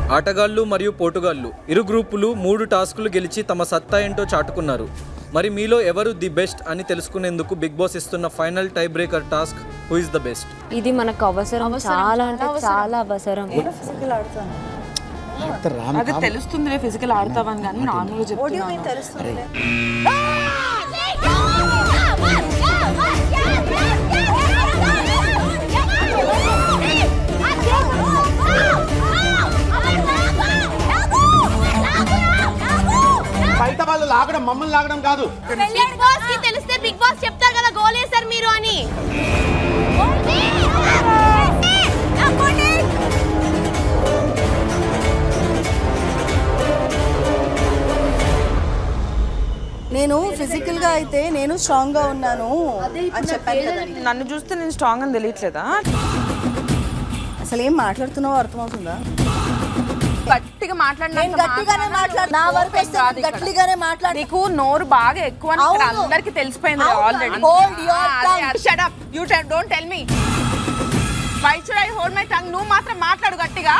ఆటగాళ్లు మరియు పోటుగాళ్లు ఇరు గ్రూపులు మూడు టాస్కులు గెలిచి తమ సత్తా ఏంటో చాటుకున్నారు మరి మీలో ఎవరు ది బెస్ట్ అని తెలుసుకునేందుకు బిగ్ బాస్ ఇస్తున్న final tie breaker task who is the best ఇది మనకు అవసరం చాలా అంటే చాలా అవసరం ఫిజికల్ ఆడుతాను అది తెలుస్తుంది ఫిజికల్ ఆడతావని కానీ నార్మల్గా చెప్తున్నాను తెలుస్తుంది బయట వాళ్ళు లాగడం మమ్మల్ని లాగడం కాదు బిగ్ బాస్ కి తెలిస్తే బిగ్ బాస్ చెప్తారు కదా గోల్ వేశారు మీరు అని నేను ఫిజికల్ గా అయితే నేను స్ట్రాంగ్ గా ఉన్నాను అని చెప్పాను కదా నీకు. నన్ను చూస్తే నేను స్ట్రాంగ్ అని తెలియట్లేదా అసలు ఏం మాట్లాడుతున్నావో అర్థమవుతుందా గట్టిగా మాట్లాడినా నేను గట్టిగానే మాట్లాడు నా వరకు వస్తే నేను గట్టిగానే మాట్లాడు నీకు నోరు బాగా ఎక్కువ అని ఇక్కడ అవును. అందరికి తెలిసిపోయింది అవును. Already Hold your tongue. Shut up you don't tell me why should I hold my tongue నువ్వు మాత్రం మాట్లాడు గట్టిగా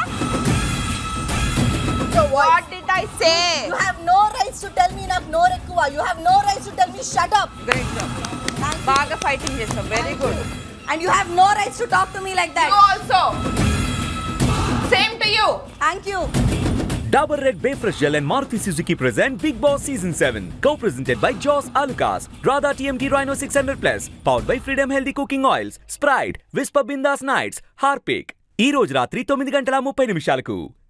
what did I say you have no rights to tell me నాకు నోర్ ఎక్కువ you have no rights to tell me shut up great job బాగా fighting చేస్తావు very good and you have no rights to talk to me like that you also same to you thank you Dabur Red Bayfresh Gel and Maruti Suzuki present Big Boss Season 7. Co-presented by Joss Alucas, Radha TMT Rhino 600 Plus, powered by Freedom Healthy Cooking Oils, Sprite, Whisper Bindas Nights, Harpic. ఈ రోజు రాత్రి తొమ్మిది గంటల ముప్పై నిమిషాలకు